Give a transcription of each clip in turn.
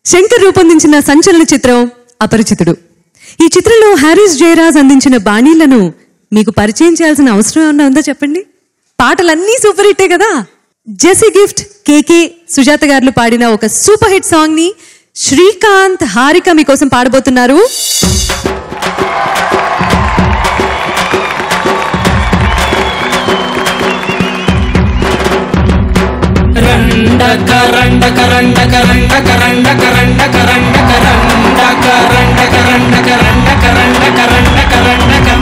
శంకర్ రూపొందించిన సంచలన చిత్రం అపరిచితుడు ఈ చిత్రంలో హారిస్ జయరాజ్ అందించిన బాణీలను మీకు పరిచయం చేయాల్సిన అవసరం ఏమన్నా ఉందా చెప్పండి పాటలన్నీ సూపర్ హిట్టే కదా జెసీ గిఫ్ట్ కేకే సుజాత గారు పాడిన ఒక సూపర్ హిట్ సాంగ్ ని శ్రీకాంత్ హారిక మీకోసం పాడబోతున్నారు రండ కరండ కరండ కరండ కరండ కరండ కరండ కరండ కరండ కరండ కరండ కరండ కరండ కరండ కం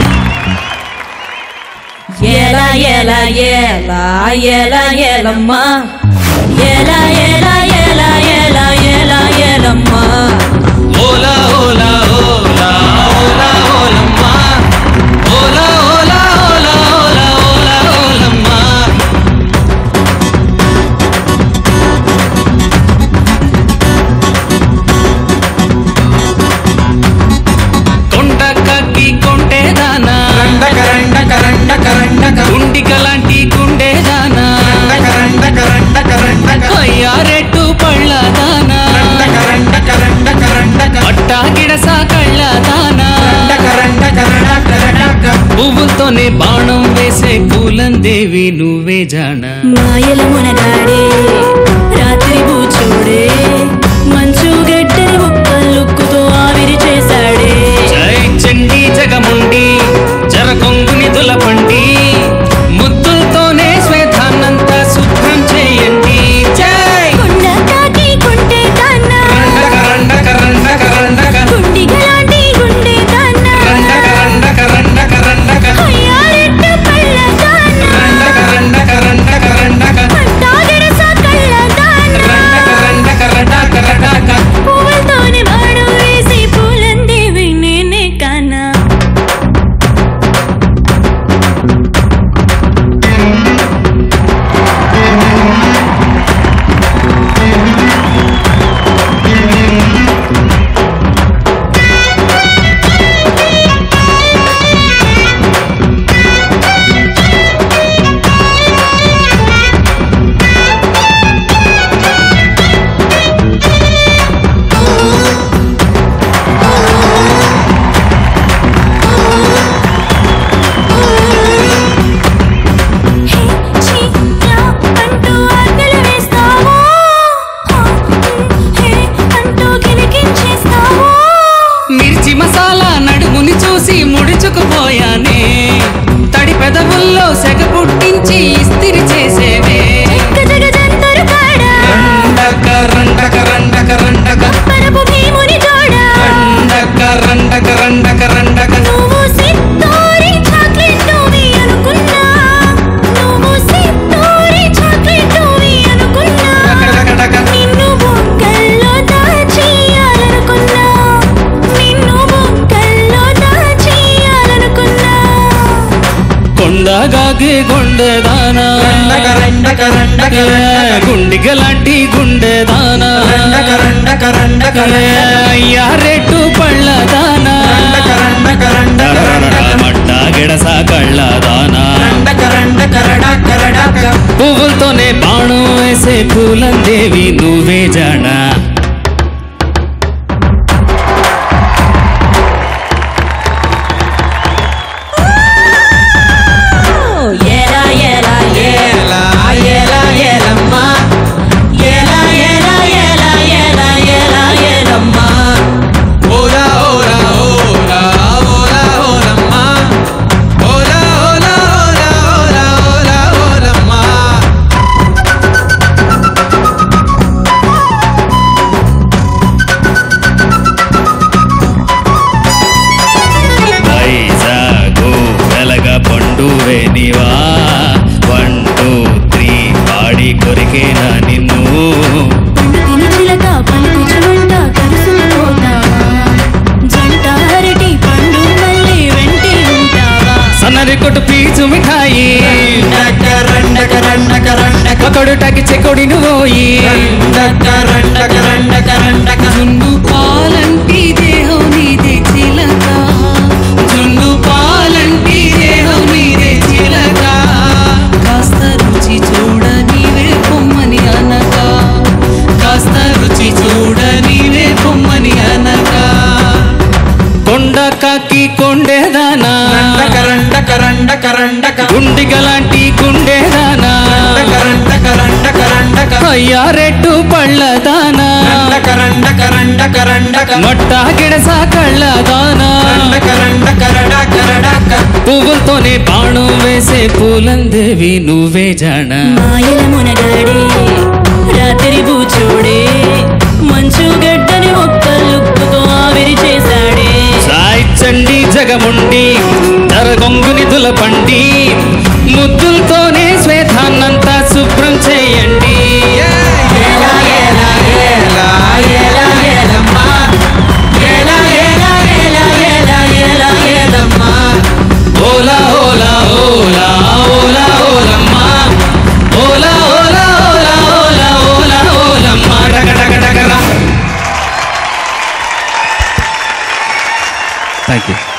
ఎలా ఎలా ఎలా ఎలా ఎలమ్మా ఎలా ఎలా ఎలా ఎలా ఎలా ఎలమ్మా ఓలా ఓలా ఓలా ఓలా ఓలమ్మా ఓలా ఓలా ఓలా ఓలా ఓలా ఓలమ్మా కొండ కక్కి కొంటేదానా రండ కరండ కరండ కరండ గుండిక లాంటి గుండేదానా కరండ కరండ కరండ అయ్యారెట్టు పళ్ళదానా కరండ కరండ కరండ పట్టా గిడస కళ్ళదానా కరండ కరండ కరండ పువ్వులతోనే బాణం వేసే పూలందేవి నువ్వే జానా మాయల మునగాడే రాత్రి బూచోడే మంచు గడ్డని ఉప్పల్లుక్కుతో ఆవిరి చేశాడే జై చండి జగముండి జర కొంగుని దులపండి ముద్దులతోనే శ్వేతాన్నంతా శుభ్రం చేయండి జై కొండ కాకి కొంటే కన్నా కరండ కరండ కరండ గుండిగలాంటి గుండె కన్నా కరండ కరండ కరండ అయ్యారెట్టు పళ్ళ కన్నా కరండ కరండ కరండ పట్టాగడస కళ్ళ కన్నా కరండ కరండ కరండ పువ్వులతోనే బాణం వేసి పూలందేవి నేనే కన్నా హే ఛీ యా అంటూ ఆకలి వేస్తావో హే అంటూ గిలికించేస్తావో మిర్చి మసాలా నడుముని చూసి ముడుచుకుపోయానే తడి పెదవుల్లో సెగ పుట్టించి ఇస్తిరి చేసేవే గజగజంతరు కాడా కరండ కరండ కరండ పరపు భీముని జోడా కరండ కరండ కరండ నువ్వు సిత్తోరి చాక్లెట్ నువ్వి అనుకున్నా నువ్వు సిత్తోరి చాక్లెట్ నువ్వి అనుకున్నా నిన్ను బొక్కల్లో దాచేయాలనుకున్నా నిన్ను బొక్కల్లో దాచేయాలనుకున్నా కొండగాగే గుండెదానా కరండ కరండ గుండిగ లాంటి గుండెదానా కరండ కరండ అయ్యారెట్టు పళ్ళదానా కరండ కరండ మట్ట గిడస కళ్ళదానా కరండ కరడ కరడ పువ్వులతోనే బాణం వేసే పూలందేవి నువ్వే జానా ఎలా ఎలా ఏలా ఏలా ఏలమ్మా ఎలా ఎలా ఎలా ఎలా ఎలా ఎలమ్మా ఓలా ఓలా ఓలా ఓలా ఓలమ్మా ఓలా ఓలా ఓలా ఓలా ఓలా ఓలమ్మా కరండక గుండిగలాంటి గుండెదానా కరండక రండక రండక అయ్యారెట్టు పళ్ళదానా రండక రండక రండక రండక మొట్ట గిడస కళ్ళదానా రండక రండక రడక రడక పువ్వులతోనే బాణం వేసే పూలందేవి నువ్వే జానా మాయల మునగాడే రాత్రి బూచోడే మంచు గడ్డని ఒక్క లుక్కుతో ఆవిరి చేశాడే సాయి చండి జగముండి జరగొంగుని దులపండి ముద్దులతోనే శ్వేతాన్నంతా శుభ్రం చేయండి ఏలా ఏలా ఏలా ఏలా ఏలమ్మా ఏలా ఏలా ఏలా ఏలా ఏలా ఏలమ్మా ఓలా ఓలా ఓలా ఓలా ఓలమ్మా ఓలా ఓలా ఓలా ఓలా ఓలా ఓలమ్మా డగ డగ డగరా థ్యాంక్ యూ